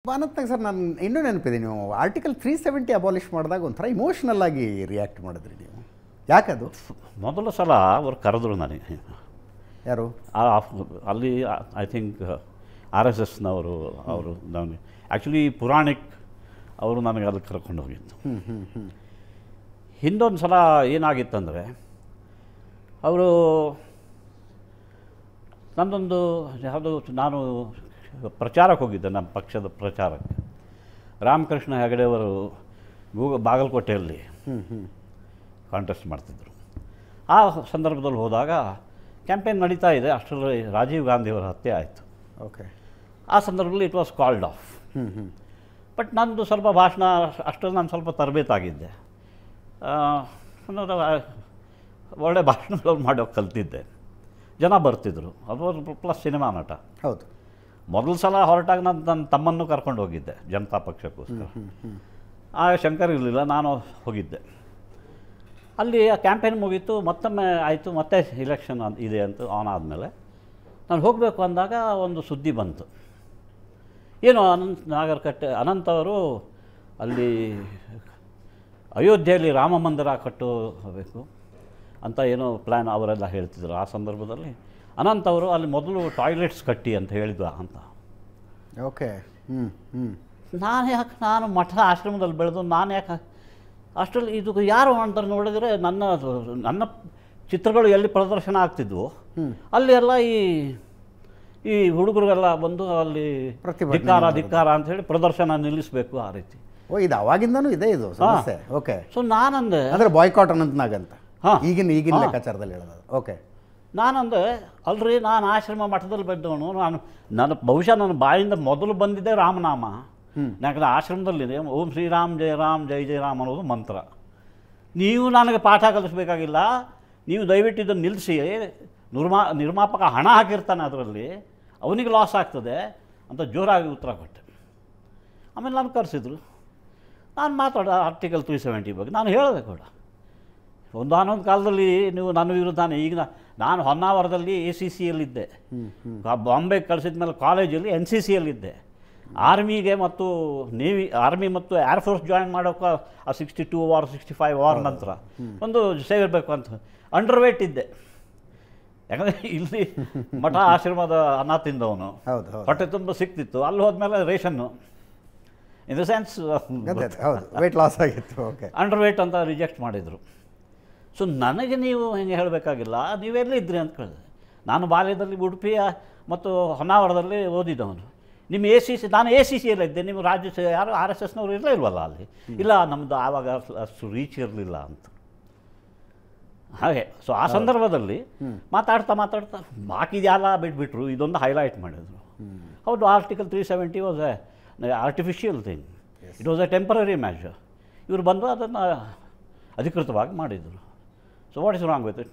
Anantnag sir ನಾನು ಇನ್ನೂ ನೆನಪಿದೆ ನೀವು ಆರ್ಟಿಕಲ್ ತ್ರೀ ಸೆವೆಂಟಿ ಅಬಾಲಿಷ್ ಮಾಡಿದಾಗ ಒಂಥರ ಇಮೋಷ್ನಲ್ ಆಗಿ ರಿಯಾಕ್ಟ್ ಮಾಡಿದ್ರಿ ನೀವು ಯಾಕದು ಮೊದಲ ಸಲ ಅವ್ರು ಕರೆದ್ರು ನನಗೆ ಯಾರು ಆ- ಅಲ್ಲಿ ಐ ಥಿಂಕ್ ಆರ್ ಎಸ್ ಎಸ್ನವರು ಅವರು ನನಗೆ ಆ್ಯಕ್ಚುಲಿ ಪುರಾಣಿಕ್ ಅವರು ನನಗೆ ಅಲ್ಲಿ ಕರ್ಕೊಂಡು ಹೋಗಿದ್ದು ಹ್ಞೂ ಹ್ಞೂ ಹ್ಞೂ ಹಿಂದೊಂದು ಸಲ ಏನಾಗಿತ್ತಂದರೆ ಅವರು ನನ್ನೊಂದು ಯಾವುದು ನಾನು ಪ್ರಚಾರಕ್ಕೆ ಹೋಗಿದ್ದೆ ನಮ್ಮ ಪಕ್ಷದ ಪ್ರಚಾರಕ್ಕೆ ರಾಮಕೃಷ್ಣ ಹೆಗಡೆಯವರು ಗೂಗ ಬಾಗಲಕೋಟೆಯಲ್ಲಿ ಹ್ಞೂ ಹ್ಞೂ ಕಾಂಟೆಸ್ಟ್ ಮಾಡ್ತಿದ್ದರು ಆ ಸಂದರ್ಭದಲ್ಲಿ ಹೋದಾಗ ಕ್ಯಾಂಪೇನ್ ನಡೀತಾ ಇದೆ ಅಷ್ಟರಲ್ಲಿ ರಾಜೀವ್ ಗಾಂಧಿಯವರ ಹತ್ಯೆ ಆಯಿತು ಓಕೆ ಆ ಸಂದರ್ಭದಲ್ಲಿ ಇಟ್ ವಾಸ್ ಕಾಲ್ಡ್ ಆಫ್ ಹ್ಞೂ ಹ್ಞೂ ಬಟ್ ನಂದು ಸ್ವಲ್ಪ ಭಾಷಣ ಅಷ್ಟರಲ್ಲಿ ನಾನು ಸ್ವಲ್ಪ ತರಬೇತಾಗಿದ್ದೆ ಆ, ಅನ್ನೋದು ಆ, ಒಳ್ಳೆ ಭಾಷಣಗಳು ಮಾಡೋಕೆ ಕಲ್ತಿದ್ದೆ ಜನ ಬರ್ತಿದ್ರು ಅದು ಪ್ಲಸ್ ಸಿನಿಮಾ ನಟ ಹೌದು ಮೊದಲ ಸಲ ಹೊರಟಾಗ ನಾನು ನನ್ನ ತಮ್ಮನ್ನು ಕರ್ಕೊಂಡು ಹೋಗಿದ್ದೆ ಜನತಾ ಪಕ್ಷಕ್ಕೋಸ್ಕರ ಹ್ಞೂ ಹ್ಞೂ ಆ ಶಂಕರ್ ಇರಲಿಲ್ಲ ನಾನು ಹೋಗಿದ್ದೆ ಅಲ್ಲಿ ಆ ಕ್ಯಾಂಪೇನ್ ಮುಗೀತು ಮತ್ತೊಮ್ಮೆ ಆಯಿತು ಮತ್ತೆ ಇಲೆಕ್ಷನ್ ಇದೆ ಅಂತ ಆನ್ ಆದಮೇಲೆ ನಾನು ಹೋಗಬೇಕು ಅಂದಾಗ ಒಂದು ಸುದ್ದಿ ಬಂತು ಏನು ಅನಂತ್ ನಾಗರಕಟ್ಟೆ ಅನಂತ್ ಅವರು ಅಲ್ಲಿ ಅಯೋಧ್ಯೆಯಲ್ಲಿ ರಾಮ ಮಂದಿರ ಕಟ್ಟಬೇಕು ಅಂತ ಏನೋ ಪ್ಲ್ಯಾನ್ ಅವರೆಲ್ಲ ಹೇಳ್ತಿದ್ರು ಆ ಸಂದರ್ಭದಲ್ಲಿ ಅನಂತ್ ಅವರು ಅಲ್ಲಿ ಮೊದಲು ಟಾಯ್ಲೆಟ್ಸ್ ಕಟ್ಟಿ ಅಂತ ಹೇಳಿದ್ವ ಅಂತ ಓಕೆ ಹ್ಞೂ ಹ್ಞೂ ನಾನು ಯಾಕೆ ನಾನು ಮಠ ಆಶ್ರಮದಲ್ಲಿ ಬೆಳೆದು ನಾನು ಯಾಕೆ ಅಷ್ಟರಲ್ಲಿ ಇದು ಯಾರು ಅಂತಾರೆ ನೋಡಿದರೆ ನನ್ನ ನನ್ನ ಚಿತ್ರಗಳು ಎಲ್ಲಿ ಪ್ರದರ್ಶನ ಆಗ್ತಿದ್ವು ಹ್ಮ್. ಅಲ್ಲಿ ಎಲ್ಲ ಈ ಈ ಹುಡುಗರಿಗೆಲ್ಲ ಬಂದು ಅಲ್ಲಿ ಪ್ರತಿಭಟನೆ ಧಿಕ್ಕಾರ ಮಾಡೋದು. ಧಿಕ್ಕಾರ ಅಂತ ಹೇಳಿ ಪ್ರದರ್ಶನ ನಿಲ್ಲಿಸಬೇಕು ಆ ರೀತಿ ಓ ಇದು ಅವಾಗಿಂದನೂ ಇದೆ ಇದು ಸಮಸ್ಯೆ ಓಕೆ ಸೊ ನಾನಂದೆ ಅಂದರೆ ಬಾಯ್ಕಾಟ್ ಅನಂತನಾಗಂತ ಹಾ. ಈಗಿನ ಈಗಿನ ಹಾ. ಲೆಕ್ಕಾಚಾರದಲ್ಲಿ ಹೇಳೋದು ಓಕೆ ನಾನಂದೆ ಅಲ್ರಿ ನಾನು ಆಶ್ರಮ ಮಠದಲ್ಲಿ ಬೆದ್ದವನು ನಾನು ನನ್ನ ಬಹುಶಃ ನನ್ನ ಬಾಯಿಂದ ಮೊದಲು ಬಂದಿದ್ದೆ ರಾಮನಾಮ ಹ್ಮ್. ಯಾಕಂದರೆ ಆಶ್ರಮದಲ್ಲಿದೆ ಓಂ ಶ್ರೀರಾಮ್ ಜಯ ರಾಮ್ ಜೈ ಜಯ ರಾಮ್ ಅನ್ನೋದು ಮಂತ್ರ ನೀವು ನನಗೆ ಪಾಠ ಕಲಿಸ್ಬೇಕಾಗಿಲ್ಲ ನೀವು ದಯವಿಟ್ಟು ಇದನ್ನು ನಿಲ್ಲಿಸಿ ನಿರ್ಮಾ ನಿರ್ಮಾಪಕ ಹಣ ಹಾಕಿರ್ತಾನೆ ಅದರಲ್ಲಿ ಅವನಿಗೆ ಲಾಸ್ ಆಗ್ತದೆ ಅಂತ ಜೋರಾಗಿ ಉತ್ತರ ಕೊಟ್ಟೆ ಆಮೇಲೆ ನಾನು ಕರೆಸಿದ್ರು ನಾನು ಮಾತಾಡ ಆರ್ಟಿಕಲ್ ತ್ರೀ ಸೆವೆಂಟಿ ಬಗ್ಗೆ ನಾನು ಹೇಳಿದೆ ಕೂಡ ಒಂದಾನೊಂದು ಕಾಲದಲ್ಲಿ ನೀವು ನನ್ನ ವಿರುದ್ಧನೇ ಈಗ ನಾ- ನಾನು ಹೊನ್ನಾವರದಲ್ಲಿ ಎ ಸಿ ಸಿಯಲ್ಲಿದ್ದೆ ಹ್ಞೂ ಹ್ಞೂ ಬಾಂಬೆಗೆ ಕಳಿಸಿದ ಮೇಲೆ ಕಾಲೇಜಲ್ಲಿ ಎನ್ ಸಿ ಸಿಯಲ್ಲಿದ್ದೆ ಆರ್ಮಿಗೆ ಮತ್ತು ನೇವಿ ಆರ್ಮಿ ಮತ್ತು ಏರ್ಫೋರ್ಸ್ ಜಾಯಿನ್ ಮಾಡೋಕೆ ಆ sixty two war sixty five war ನಂತರ ಒಂದು ಸೇರಿರಬೇಕು ಅಂತ ಅಂಡರ್ ವೇಟ್ ಇದ್ದೆ ಯಾಕಂದರೆ ಇಲ್ಲಿ ಮಠ ಆಶ್ರಮದ ಅನ್ನ ತಿಂದವನು ಹೌದು ಹೌದು ಹೊಟ್ಟೆ ತುಂಬ ಸಿಕ್ತಿತ್ತು ಅಲ್ಲಿ ಹೋದ್ಮೇಲೆ ರೇಷನ್ನು ಇನ್ ದ ಸೆನ್ಸ್ ಅದೇ ಅದೇ, ಹೌದು ವೆಯ್ಟ್ ಲಾಸ್ ಆಗಿತ್ತು ಓಕೆ ಅಂಡರ್ ವೇಟ್ ಅಂತ ರಿಜೆಕ್ಟ್ ಮಾಡಿದರು ಸೊ ನನಗೆ ನೀವು ಹಿಂಗೆ ಹೇಳಬೇಕಾಗಿಲ್ಲ ನೀವೆಲ್ಲಿದ್ರಿ ಅಂತ ಕೇಳಿದೆ ನಾನು ಬಾಲ್ಯದಲ್ಲಿ ಉಡುಪಿಯ ಮತ್ತು ಹೊನ್ನಾವರದಲ್ಲಿ ಓದಿದವನು ನಿಮ್ಮ ಎ ಸಿ ಸಿ ನಾನು ಎ ಸಿ ಸಿಯಲ್ಲೇ ಇದ್ದೆ ನಿಮ್ಮ ರಾಜ್ಯ ಸ- ಯಾರು ಆರ್ ಎಸ್ ಎಸ್ನವ್ರು ಇರಲೇ ಇಲ್ವಲ್ಲ ಅಲ್ಲಿ ಇಲ್ಲ ನಮ್ಮದು ಆವಾಗ ಅಷ್ಟು- ಅಷ್ಟು ರೀಚ್ ಇರಲಿಲ್ಲ ಅಂತ ಹಾಗೆ ಸೊ ಆ ಸಂದರ್ಭದಲ್ಲಿ ಮಾತಾಡ್ತಾ ಮಾತಾಡ್ತಾ ಬಾಕಿದೆಲ್ಲ ಬಿಟ್ಬಿಟ್ರು ಇದೊಂದು ಹೈಲೈಟ್ ಮಾಡಿದ್ರು ಹೌದು article three seventy was a artificial thing it was a temporary measure ಇವರು ಬಂದು ಅದನ್ನು ಅಧಿಕೃತವಾಗಿ ಮಾಡಿದರು so what is wrong with it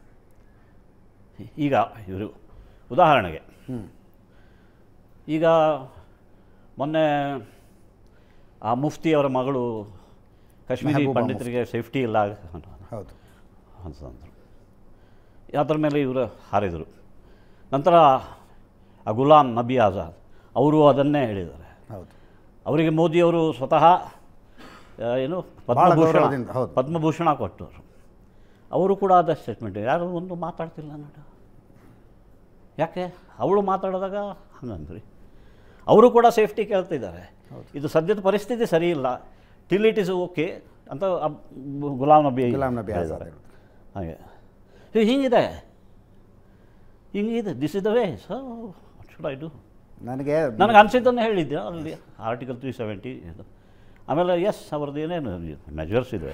ಈಗ ಇವರು ಉದಾಹರಣೆಗೆ ಹ್ಞೂ ಈಗ ಮೊನ್ನೆ ಆ ಮುಫ್ತಿಯವರ ಮಗಳು ಕಾಶ್ಮೀರಿ ಮೆಹಬೂಬಾ ಪಂಡಿತರಿಗೆ ಸೇಫ್ಟಿ ಇಲ್ಲ ಅಂತ ಹೌದು ಅಂತಂದರು ಅದರ ಮೇಲೆ ಇವರು ಹಾರಿದರು ನಂತರ ಆ ಗುಲಾಂ ನಬಿ ಆಜಾದ್ ಅವರು ಅದನ್ನೇ ಹೇಳಿದ್ದಾರೆ ಹೌದು ಅವರಿಗೆ ಮೋದಿಯವರು ಸ್ವತಃ ಆ, ಏನು ಭಾಳ ಪದ್ಮಭೂಷಣ ಗೌರವದಿಂದ, ಹೌದು. ಪದ್ಮಭೂಷಣ ಕೊಟ್ಟರು ಅವರು ಕೂಡ ಅದ ಸ್ಟೇಟ್ಮೆಂಟ್ ಯಾರು ಒಂದು ಮಾತಾಡ್ತಿಲ್ಲ ನೋಡು ಯಾಕೆ ಅವಳು ಮಾತಾಡಿದಾಗ ಹಂಗಂದ್ರಿ ಅವರು ಕೂಡ ಸೇಫ್ಟಿ ಕೇಳ್ತಿದ್ದಾರೆ ಇದು ಸದ್ಯದ ಪರಿಸ್ಥಿತಿ ಸರಿ ಇಲ್ಲ ಟಿಲ್ ಇಟ್ ಇಸ್ ಓಕೆ ಅಂತ ಅಬ್- ಗುಲಾಂ ನಬಿ ಗುಲಾಂ ನಬಿ ಆಜಾದ್ ಹೇಳಿದ್ದಾರೆ. ಹೇಳಿದ್ರು. ಹಾಗೆ ಸೊ ಹಿಂಗಿದೆ ಹಿಂಗಿದೆ this is the way so what should I do ನನಗೆ ನನಗೆ ಅನಿಸಿದ್ದನ್ನು ಹೇಳಿದ್ದೆ ಅಲ್ಲಿ ಆರ್ಟಿಕಲ್ ತ್ರೀ ಸೆವೆಂಟಿ ಇದು ಆಮೇಲೆ ಎಸ್ ಅವ್ರದ್ದು ಏನೇನು ಮೆಜರ್ಸ್ ಇದೆ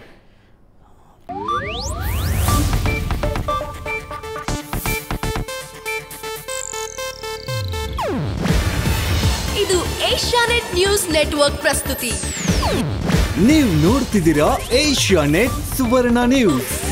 ಇದು ಏಷ್ಯಾನೆಟ್ ನ್ಯೂಸ್ ನೆಟ್ವರ್ಕ್ ಪ್ರಸ್ತುತಿ ನೀವು ನೋಡ್ತಿದ್ದೀರಾ ಏಷ್ಯಾ ನೆಟ್ ಸುವರ್ಣ ನ್ಯೂಸ್